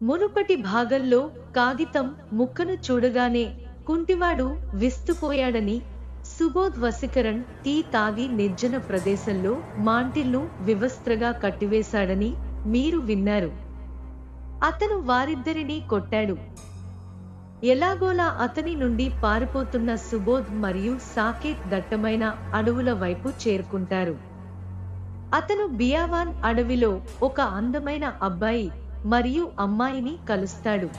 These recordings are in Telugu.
మునుపటి భాగంలో కాగితం ముక్కను చూడగానే కుంటివాడు విస్తుపోయాడని సుబోధ్ వసికరణ్ టీ తాగి నిర్జన ప్రదేశంలో మాంటిల్ను వివస్త్రగా కట్టివేశాడని మీరు విన్నారు అతను వారిద్దరినీ కొట్టాడు ఎలాగోలా అతని నుండి పారిపోతున్న సుబోధ్ మరియు సాకేత్ దట్టమైన అడవుల వైపు చేరుకుంటారు అతను బియావాన్ అడవిలో ఒక అందమైన అబ్బాయి మరియు అమ్మాయిని కలుస్తాడు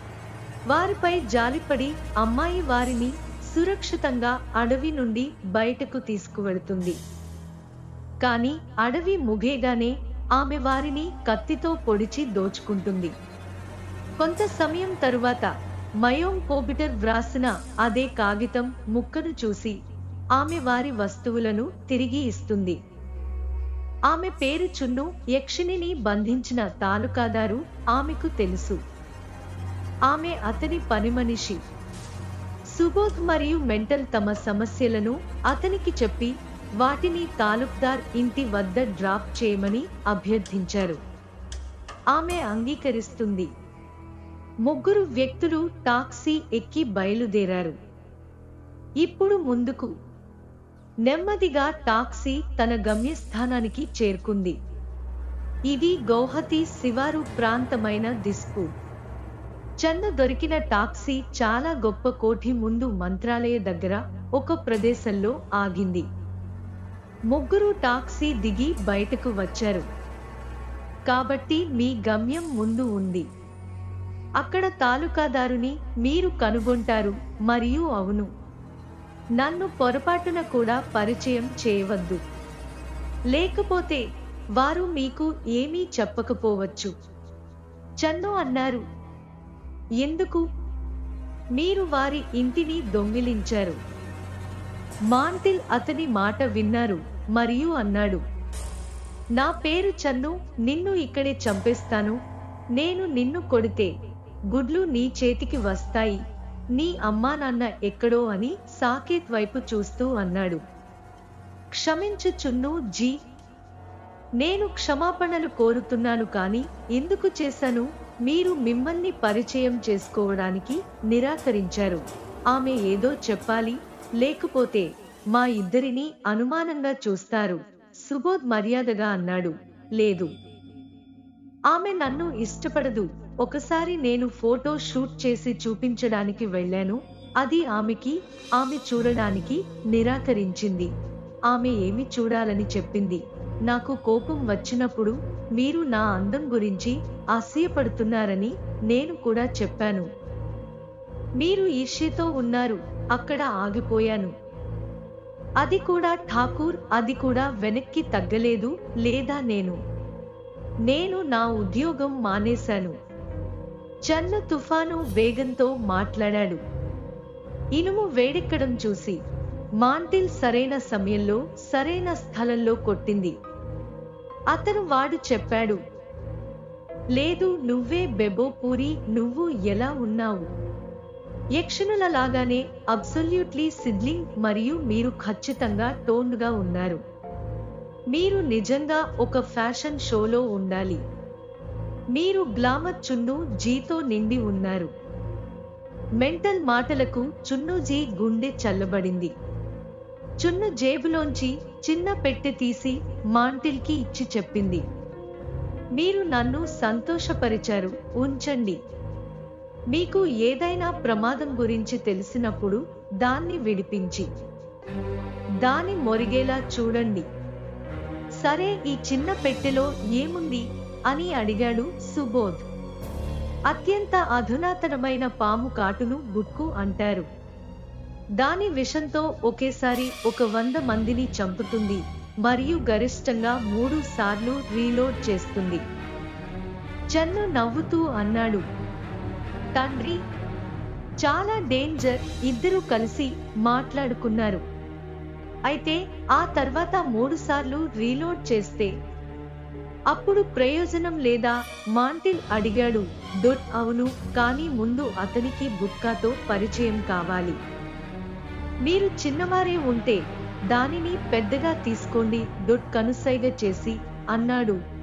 వారిపై జాలిపడి అమ్మాయి వారిని సురక్షితంగా అడవి నుండి బయటకు తీసుకువెడుతుంది కాని అడవి ముగేగానే ఆమె వారిని కత్తితో పొడిచి దోచుకుంటుంది కొంత సమయం తరువాత మయోం కోబిటర్ వ్రాసిన అదే కాగితం ముక్కను చూసి ఆమె వారి వస్తువులను తిరిగి ఇస్తుంది ఆమె పేరు చున్ను యక్షిణిని బంధించిన తాలూకాదారు ఆమెకు తెలుసు ఆమె అతని పనిమనిషి సుబోధ్ మరియు మెంటల్ తమ సమస్యలను అతనికి చెప్పి వాటిని తాలూక్దార్ ఇంటి వద్ద డ్రాప్ చేయమని అభ్యర్థించారు ఆమె అంగీకరిస్తుంది ముగ్గురు వ్యక్తులు టాక్సీ ఎక్కి బయలుదేరారు ఇప్పుడు ముందుకు నెమ్మదిగా టాక్సీ తన గమ్యస్థానానికి చేరుకుంది ఇది గౌహతి శివారు ప్రాంతమైన దిస్పు చన్న దొరికిన టాక్సీ చాలా గొప్ప కోఠి ముందు మంత్రాలయ దగ్గర ఒక ప్రదేశంలో ఆగింది ముగ్గురు టాక్సీ దిగి బయటకు వచ్చారు కాబట్టి మీ గమ్యం ముందు ఉంది అక్కడ తాలూకాదారుని మీరు కనుగొంటారు మరియు అవును నన్ను పొరపాటున కూడా పరిచయం చేయవద్దు లేకపోతే వారు మీకు ఏమీ చెప్పకపోవచ్చు చన్ను అన్నారు ఎందుకు మీరు వారి ఇంటిని దొంగిలించారు మాంటిల్ అతని మాట విన్నారు మరియు అన్నాడు నా పేరు చన్ను నిన్ను ఇక్కడే చంపేస్తాను నేను నిన్ను కొడితే గుడ్లు నీ చేతికి వస్తాయి నీ అమ్మా నాన్న ఎక్కడో అని సాకేత్ వైపు చూస్తూ అన్నాడు క్షమించు చున్ను జీ నేను క్షమాపణలు కోరుతున్నాను కాని ఎందుకు చేశాను మీరు మిమ్మల్ని పరిచయం చేసుకోవడానికి నిరాకరించారు ఆమె ఏదో చెప్పాలి లేకపోతే మా ఇద్దరిని అనుమానంగా చూస్తారు సుబోధ్ మర్యాదగా అన్నాడు లేదు ఆమె నన్ను ఇష్టపడదు ఒకసారి నేను ఫోటో షూట్ చేసి చూపించడానికి వెళ్ళాను అది ఆమెకి ఆమె చూడడానికి నిరాకరించింది ఆమె ఏమి చూడాలని చెప్పింది నాకు కోపం వచ్చినప్పుడు మీరు నా అందం గురించి అసూయపడుతున్నారని నేను కూడా చెప్పాను మీరు ఈర్ష్యతో ఉన్నారు అక్కడ ఆగిపోయాను అది కూడా ఠాకూర్ అది కూడా వెనక్కి తగ్గలేదు లేదా నేను నేను నా ఉద్యోగం మానేశాను చన్న తుఫాను వేగంతో మాట్లాడాడు ఇనుము వేడెక్కడం చూసి మాంటిల్ సరైన సమయంలో సరైన స్థలంలో కొట్టింది అతను వాడు చెప్పాడు లేదు నువ్వే బెబోపూరి నువ్వు ఎలా ఉన్నావు యక్షణుల లాగానే అబ్సల్యూట్లీ సిడ్లింగ్ మరియు మీరు ఖచ్చితంగా టోన్గా ఉన్నారు మీరు నిజంగా ఒక ఫ్యాషన్ షోలో ఉండాలి మీరు గ్లామర్ చున్ను జీతో నిండి ఉన్నారు మెంటల్ మాటలకు చున్నుజీ గుండె చల్లబడింది చున్ను జేబులోంచి చిన్న పెట్టె తీసి మాంటిల్కి ఇచ్చి చెప్పింది మీరు నన్ను సంతోషపరిచారు ఉంచండి మీకు ఏదైనా ప్రమాదం గురించి తెలిసినప్పుడు దాన్ని విడిపించి దాని మొరిగేలా చూడండి సరే ఈ చిన్న పెట్టెలో ఏముంది అని అడిగాడు సుబోధ్ అత్యంత అధునాతనమైన పాము కాటును బుక్కు అంటారు దాని విషంతో ఒకేసారి ఒక వంద మందిని చంపుతుంది మరియు గరిష్టంగా మూడు సార్లు రీలోడ్ చేస్తుంది చన్ను నవ్వుతూ అన్నాడు తండ్రి చాలా డేంజర్ ఇద్దరు కలిసి మాట్లాడుకున్నారు అయితే ఆ తర్వాత మూడు సార్లు రీలోడ్ చేస్తే అప్పుడు ప్రయోజనం లేదా మాంటిల్ అడిగాడు డొట్ అవును కానీ ముందు అతనికి బుక్కాతో పరిచయం కావాలి మీరు చిన్నవారే ఉంటే దానిని పెద్దగా తీసుకోండి డొట్ కనుసైగ చేసి అన్నాడు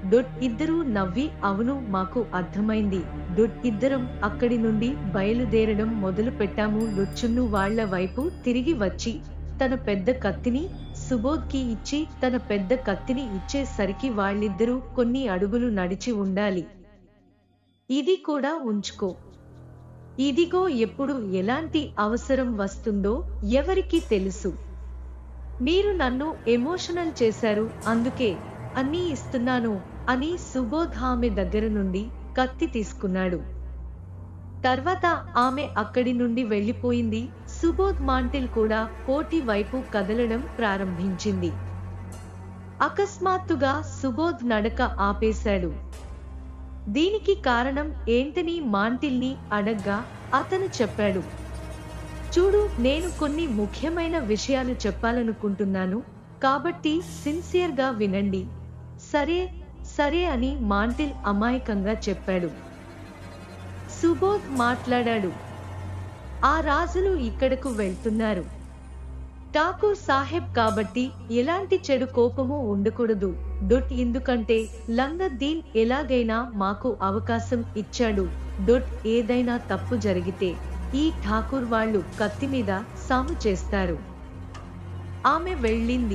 డొట్ ఇద్దరూ నవ్వి అవును మాకు అర్థమైంది డొట్ ఇద్దరం అక్కడి నుండి బయలుదేరడం మొదలు పెట్టాము లొచ్చున్ను వాళ్ళ వైపు తిరిగి వచ్చి తన పెద్ద కత్తిని సుబోధ్కి ఇచ్చి తన పెద్ద కత్తిని ఇచ్చేసరికి వాళ్ళిద్దరూ కొన్ని అడుగులు నడిచి ఉండాలి ఇది కూడా ఉంచుకో ఇదిగో ఎప్పుడు ఎలాంటి అవసరం వస్తుందో ఎవరికి తెలుసు మీరు నన్ను ఎమోషనల్ చేశారు అందుకే అన్నీ ఇస్తున్నాను అని సుబోధ్ ఆమె దగ్గర నుండి కత్తి తీసుకున్నాడు తర్వాత ఆమె అక్కడి నుండి వెళ్ళిపోయింది సుబోధ్ మాంటిల్ కూడా కోటి వైపు కదలడం ప్రారంభించింది అకస్మాత్తుగా సుబోధ్ నడక ఆపేశాడు దీనికి కారణం ఏంటని మాంటిల్ని అడగ్గా అతను చెప్పాడు చూడు నేను కొన్ని ముఖ్యమైన విషయాలు చెప్పాలనుకుంటున్నాను కాబట్టి సిన్సియర్గా వినండి సరే సరే అని మాంటిల్ అమాయకంగా చెప్పాడు సుబోధ్ మాట్లాడాడు ఆ రాజులు ఇక్కడకు వెళ్తున్నారు ఠాకూర్ సాహెబ్ కాబట్టి ఎలాంటి చెడు కోపము ఉండకూడదు డొట్ ఎందుకంటే లంగద్దీన్ ఎలాగైనా మాకు అవకాశం ఇచ్చాడు డొట్ ఏదైనా తప్పు జరిగితే ఈ ఠాకూర్ వాళ్ళు కత్తి మీద సాము చేస్తారు ఆమె వెళ్ళింది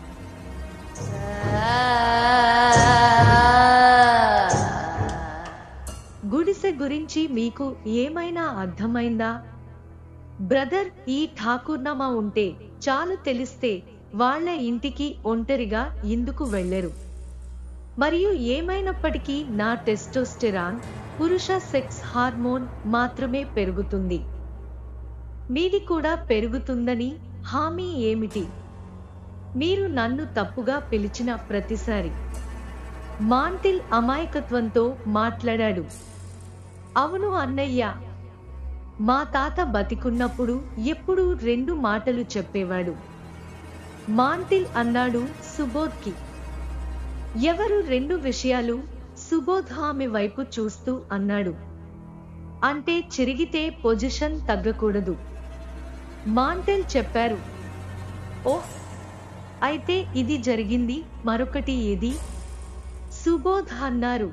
గుడిసె గురించి మీకు ఏమైనా అర్థమైందా బ్రదర్ ఈ ఠాకూర్నామా ఉంటే చాలు తెలిస్తే వాళ్ళ ఇంటికి ఒంటరిగా ఎందుకు వెళ్ళరు మరియు ఏమైనప్పటికీ నా టెస్టోస్టెరాన్ పురుష సెక్స్ హార్మోన్ మాత్రమే పెరుగుతుంది మీది కూడా పెరుగుతుందని హామీ ఏమిటి మీరు నన్ను తప్పుగా పిలిచిన ప్రతిసారి మాంటిల్ అమాయకత్వంతో మాట్లాడాడు అవును అన్నయ్య మా తాత బతికున్నప్పుడు ఎప్పుడూ రెండు మాటలు చెప్పేవాడు మాంటిల్ అన్నాడు సుబోధ్కి ఎవరు రెండు విషయాలు సుబోధ్ ఆమె వైపు చూస్తూ అన్నాడు అంటే చిరిగితే పొజిషన్ తగ్గకూడదు మాంటెల్ చెప్పారు ఓహ్ అయితే ఇది జరిగింది మరొకటి ఏది సుబోధ్ అన్నారు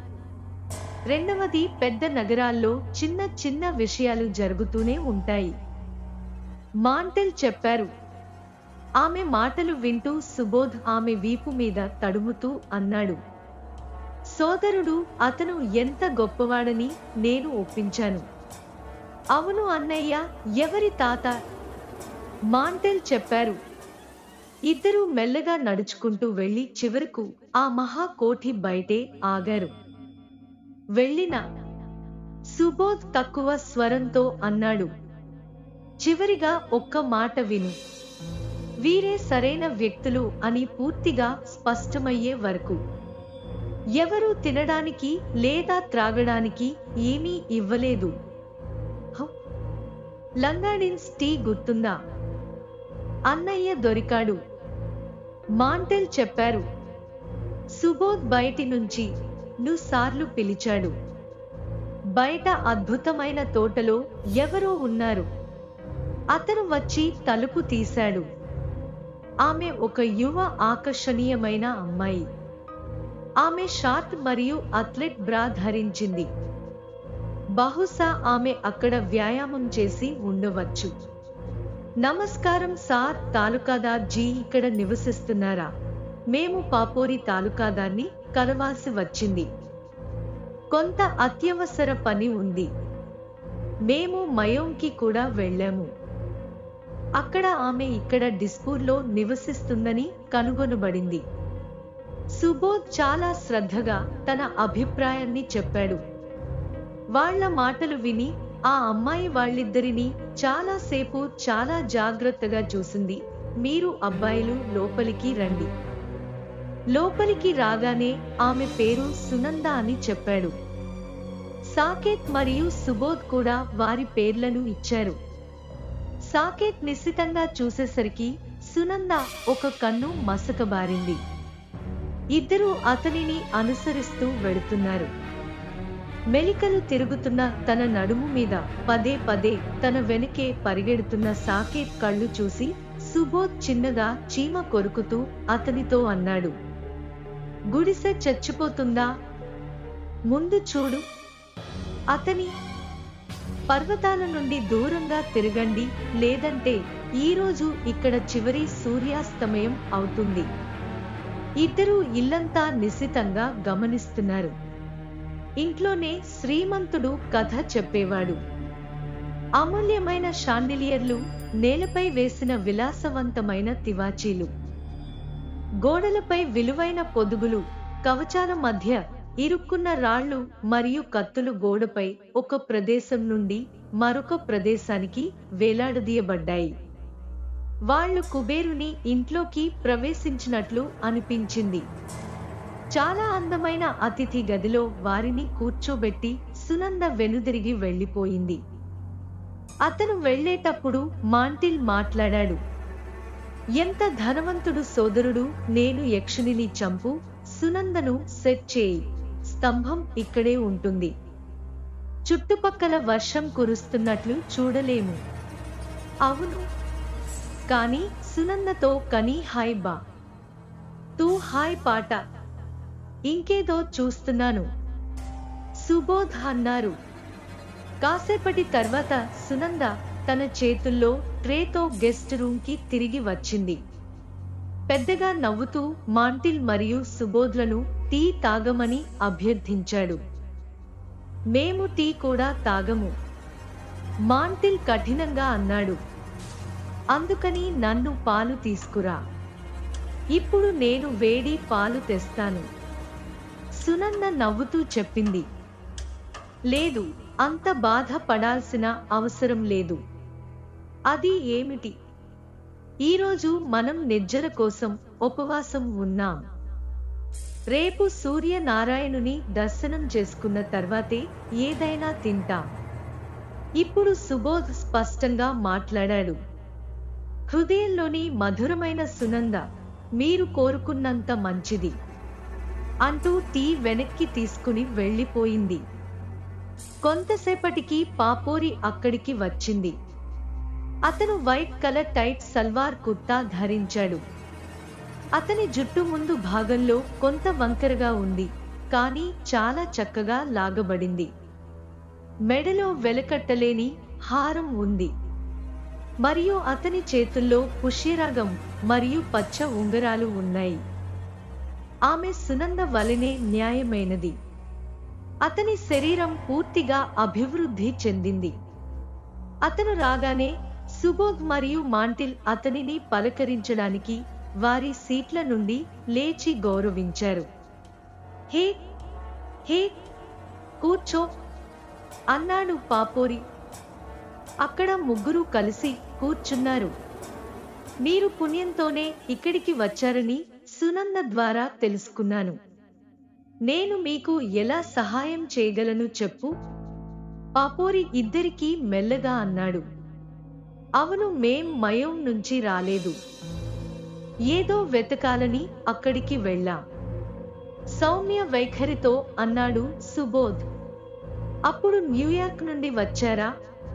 రెండవది పెద్ద నగరాల్లో చిన్న చిన్న విషయాలు జరుగుతూనే ఉంటాయి మాంటెల్ చెప్పారు ఆమె మాటలు వింటూ సుబోధ్ ఆమె వీపు మీద తడుముతూ అన్నాడు సోదరుడు అతను ఎంత గొప్పవాడని నేను ఒప్పించాను అవును అన్నయ్య ఎవరి తాత మాంటెల్ చెప్పారు ఇద్దరూ మెల్లగా నడుచుకుంటూ వెళ్లి చివరకు ఆ మహాకోఠి బయటే ఆగారు వెళ్ళిన సుబోధ్ తక్కువ స్వరంతో అన్నాడు చివరిగా ఒక్క మాట విను వీరే సరైన వ్యక్తులు అని పూర్తిగా స్పష్టమయ్యే వరకు ఎవరూ తినడానికి లేదా త్రాగడానికి ఏమీ ఇవ్వలేదు హ! లంగాడిన్స్ టీ గుర్తుందా అన్నయ్య దొరికాడు మాంటెల్ చెప్పారు సుబోధ్ బయటి నుంచి ను సార్లు పిలిచాడు బయట అద్భుతమైన తోటలో ఎవరో ఉన్నారు అతను వచ్చి తలుపు తీశాడు ఆమె ఒక యువ ఆకర్షణీయమైన అమ్మాయి ఆమె షార్ట్ మరియు అథ్లెట్ బ్రా ధరించింది బహుశా ఆమె అక్కడ వ్యాయామం చేసి ఉండవచ్చు నమస్కారం సార్ తాలూకాదార్ జీ ఇక్కడ నివసిస్తున్నారా మేము పాపోరి తాలూకాదార్ని కలవాల్సి వచ్చింది కొంత అత్యవసర పని ఉంది మేము మయోంకి కూడా వెళ్ళాము అక్కడ ఆమె ఇక్కడ డిస్పూర్లో నివసిస్తుందని కనుగొనబడింది సుబోధ్ చాలా శ్రద్ధగా తన అభిప్రాయాన్ని చెప్పాడు వాళ్ళ మాటలు విని ఆ అమ్మాయి వాళ్ళిద్దరినీ చాలా సేపు చాలా జాగ్రత్తగా చూసింది మీరు అబ్బాయిలు లోపలికి రండి లోపలికి రాగానే ఆమె పేరు సునంద అని చెప్పాడు సాకేత్ మరియు సుబోధ్ కూడా వారి పేర్లను ఇచ్చారు సాకేత్ నిశ్చితంగా చూసేసరికి సునంద ఒక కన్ను మసకబారింది ఇద్దరూ అతనిని అనుసరిస్తూ వెడుతున్నారు మెలికలు తిరుగుతున్న తన నడుము మీద పదే పదే తన వెనుకే పరిగెడుతున్న సాకేత్ కళ్ళు చూసి సుబోధ్ చిన్నగా చీమ కొరుకుతూ అతనితో అన్నాడు గుడిసె చచ్చిపోతుందా ముందు చూడు అతని పర్వతాల నుండి దూరంగా తిరగండి లేదంటే ఈరోజు ఇక్కడ చివరి సూర్యాస్తమయం అవుతుంది ఇద్దరూ ఇల్లంతా నిశితంగా గమనిస్తున్నారు ఇంట్లోనే శ్రీమంతుడు కథ చెప్పేవాడు అమూల్యమైన షాండిలియర్లు నేలపై వేసిన విలాసవంతమైన తివాచీలు గోడలపై విలువైన పొదుగులు కవచాల మధ్య ఇరుక్కున్న రాళ్ళు మరియు కత్తులు గోడపై ఒక ప్రదేశం నుండి మరొక ప్రదేశానికి వేలాడదీయబడ్డాయి వాళ్ళు కుబేరుని ఇంట్లోకి ప్రవేశించినట్లు అనిపించింది చాలా అందమైన అతిథి గదిలో వారిని కూర్చోబెట్టి సునంద వెనుదిరిగి వెళ్ళిపోయింది అతను వెళ్ళేటప్పుడు మాంటిల్ మాట్లాడాడు ఎంత ధనవంతుడు సోదరుడు నేను యక్షిణిని చంపు సునందను సెట్ చేయి స్తంభం ఇక్కడే ఉంటుంది చుట్టుపక్కల వర్షం కురుస్తున్నట్లు చూడలేము అవును కానీ సునందతో కనీ హాయ్ బా తూ హాయ్ పాట ఇంకేదో చూస్తున్నాను సుబోధ్ అన్నారు కాసేపటి తర్వాత సునంద తన చేతుల్లో ట్రేతో గెస్ట్ రూమ్ కి తిరిగి వచ్చింది పెద్దగా నవ్వుతూ మాంటిల్ మరియు సుబోధ్లను టీ తాగమని అభ్యర్థించాడు మేము టీ కూడా తాగము మాంటిల్ కఠినంగా అన్నాడు అందుకని నన్ను పాలు తీసుకురా ఇప్పుడు నేను వేడి పాలు తెస్తాను సునంద నవ్వుతూ చెప్పింది లేదు అంత బాధ పడాల్సిన అవసరం లేదు అది ఏమిటి ఈరోజు మనం నిజ్జర కోసం ఉపవాసం ఉన్నాం రేపు సూర్యనారాయణుని దర్శనం చేసుకున్న తర్వాతే ఏదైనా తింటాం ఇప్పుడు సుబోధ్ స్పష్టంగా మాట్లాడాడు హృదయంలోని మధురమైన సునంద మీరు కోరుకున్నంత మంచిది అంటూ టీ వెనక్కి తీసుకుని వెళ్ళిపోయింది కొంతసేపటికి పాపోరి అక్కడికి వచ్చింది అతను white colour tight salwar kurta ధరించాడు అతని జుట్టు ముందు భాగంలో కొంత వంకరగా ఉంది కానీ చాలా చక్కగా లాగబడింది మెడలో వెలకట్టలేని హారం ఉంది మరియు అతని చేతుల్లో పుష్యరాగం మరియు పచ్చ ఉంగరాలు ఉన్నాయి ఆమె సునంద వలనే న్యాయమైనది అతని శరీరం పూర్తిగా అభివృద్ధి చెందింది అతను రాగానే సుబోధ్ మరియు మాంటిల్ అతనిని పలకరించడానికి వారి సీట్ల నుండి లేచి గౌరవించారు హే హే కూర్చో అన్నాడు పాపోరి అక్కడ ముగ్గురు కలిసి కూర్చున్నారు మీరు పుణ్యంతోనే ఇక్కడికి వచ్చారని సునంద ద్వారా తెలుసుకున్నాను నేను మీకు ఎలా సహాయం చేయగలను చెప్పు పాపోరి ఇద్దరికీ మెల్లగా అన్నాడు అవును మేం మయం నుంచి రాలేదు ఏదో వెతకాలని అక్కడికి వెళ్ళాం సౌమ్య వైఖరితో అన్నాడు సుబోధ్ అప్పుడు న్యూయార్క్ నుండి వచ్చారా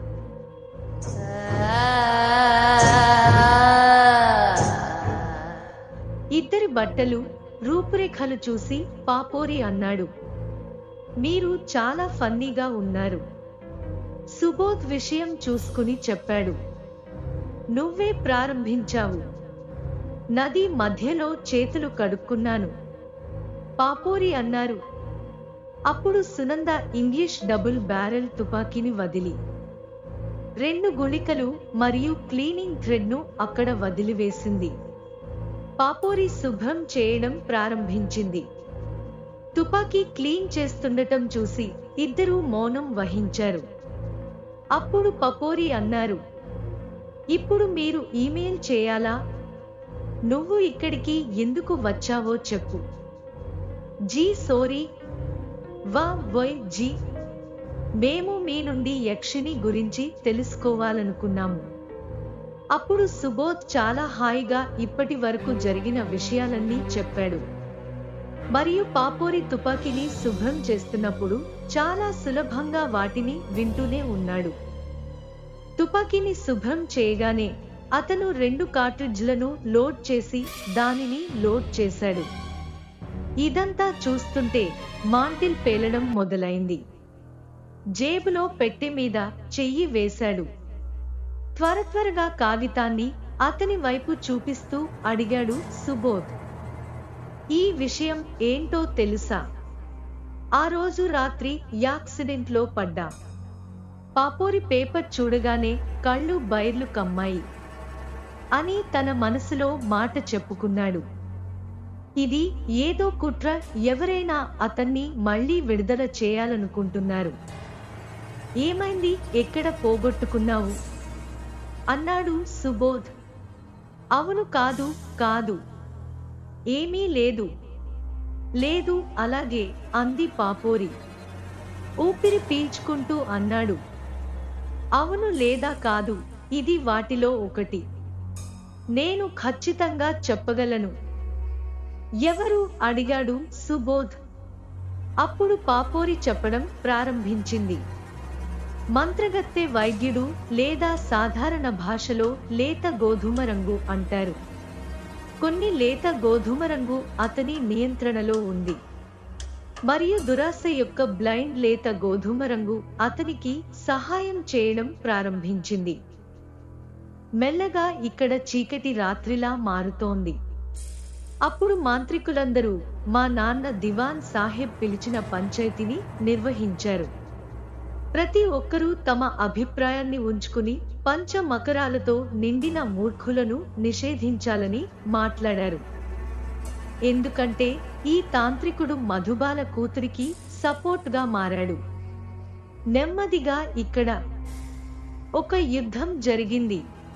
ఇద్దరి బట్టలు రూపురేఖలు చూసి పాపోరి అన్నాడు మీరు చాలా ఫన్నీగా ఉన్నారు సుబోధ్ విషయం చూసుకుని చెప్పాడు నువ్వే ప్రారంభించావు నది మధ్యలో చేతులు కడుక్కున్నాను పాపోరి అన్నారు అప్పుడు సునంద ఇంగ్లీష్ డబుల్ బ్యారెల్ తుపాకీని వదిలి రెండు గుళికలు మరియు క్లీనింగ్ థ్రెడ్ను అక్కడ వదిలివేసింది పాపోరి శుభ్రం చేయడం ప్రారంభించింది తుపాకీ క్లీన్ చేస్తుండటం చూసి ఇద్దరూ మౌనం వహించారు అప్పుడు పపోరి అన్నారు ఇప్పుడు మీరు ఈమెయిల్ చేయాలా నువ్వు ఇక్కడికి ఎందుకు వచ్చావో చెప్పు జీ సోరీ వా వై జీ మేము మీ నుండి యక్షిని గురించి తెలుసుకోవాలనుకున్నాము అప్పుడు సుబోధ్ చాలా హాయిగా ఇప్పటి వరకు జరిగిన విషయాలన్నీ చెప్పాడు మరియు పాపోరి తుపాకీని శుభ్రం చేస్తున్నప్పుడు చాలా సులభంగా వాటిని వింటూనే ఉన్నాడు తుపాకీని శుభ్రం చేయగానే అతను రెండు కార్ట్రిడ్జ్లను లోడ్ చేసి దానిని లోడ్ చేశాడు ఇదంతా చూస్తుంటే మాంటిల్ పేలడం మొదలైంది జేబులో పెట్టె మీద చెయ్యి వేశాడు త్వర త్వరగా కాగితాన్ని అతని వైపు చూపిస్తూ అడిగాడు సుబోధ్ ఈ విషయం ఏంటో తెలుసా ఆ రోజు రాత్రి యాక్సిడెంట్లో పడ్డా పాపోరి పేపర్ చూడగానే కళ్ళు బైర్లు కమ్మాయి అని తన మనసులో మాట చెప్పుకున్నాడు ఇది ఏదో కుట్ర ఎవరైనా అతన్ని మళ్ళీ విడుదల చేయాలనుకుంటున్నారు ఏమైంది ఎక్కడ పోగొట్టుకున్నావు అన్నాడు సుబోధ్ అవును కాదు కాదు ఏమీ లేదు లేదు అలాగే అంది పాపోరి ఊపిరి పీల్చుకుంటూ అన్నాడు అవును లేదా కాదు ఇది వాటిలో ఒకటి నేను ఖచ్చితంగా చెప్పగలను ఎవరు అడిగాడు సుబోధ్ అప్పుడు పాపోరి చెప్పడం ప్రారంభించింది మంత్రగత్తె వైద్యుడు లేదా సాధారణ భాషలో లేత గోధుమ రంగు అంటారు కొన్ని లేత గోధుమ రంగు అతని నియంత్రణలో ఉంది మరియు దురాశ యొక్క బ్లైండ్ లేత గోధుమ రంగు అతనికి సహాయం చేయడం ప్రారంభించింది మెల్లగా ఇక్కడ చీకటి రాత్రిలా మారుతోంది అప్పుడు మాంత్రికులందరూ మా నాన్న దివాన్ సాహెబ్ పిలిచిన పంచాయతీని నిర్వహించారు ప్రతి ఒక్కరూ తమ అభిప్రాయాన్ని ఉంచుకుని పంచ మకరాలతో నిండిన మూర్ఖులను నిషేధించాలని మాట్లాడారు ఎందుకంటే ఈ తాంత్రికుడు మధుబాల కూతురికి సపోర్ట్గా మారాడు నెమ్మదిగా ఇక్కడ ఒక యుద్ధం జరిగింది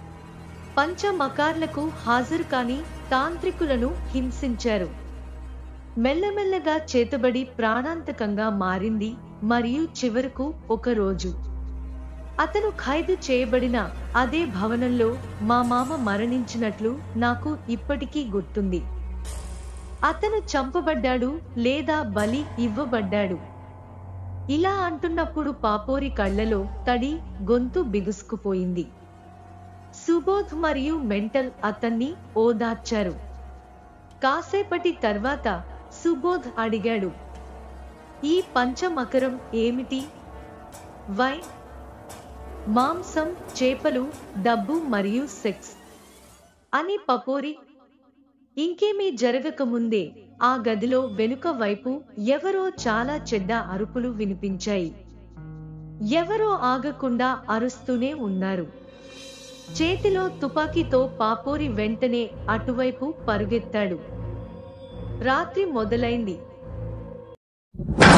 పంచమకార్లకు హాజరు కాని తాంత్రికులను హింసించారు మెల్లమెల్లగా చేతబడి ప్రాణాంతకంగా మారింది మరియు చివరకు ఒక రోజు అతను ఖైదు చేయబడిన అదే భవనంలో మా మామ మరణించినట్లు నాకు ఇప్పటికీ గుర్తుంది అతను చంపబడ్డాడు లేదా బలి ఇవ్వబడ్డాడు ఇలా అంటున్నప్పుడు పాపోరి కళ్ళలో తడి గొంతు బిగుసుకుపోయింది సుబోధ్ మరియు మెంటల్ అతన్ని ఓదార్చారు కాసేపటి తర్వాత సుబోధ్ అడిగాడు ఈ పంచమకరం ఏమిటి వై మాంసం చేపలు డబ్బు మరియు సెక్స్ అని పపోరి ఇంకేమీ జరగకముందే ఆ గదిలో వెనుక వైపు ఎవరో చాలా చెడ్డ అరుపులు వినిపించాయి ఎవరో ఆగకుండా అరుస్తూనే ఉన్నారు చేతిలో తుపాకీతో పాపోరి వెంటనే అటువైపు పరుగెత్తాడు రాత్రి మొదలైంది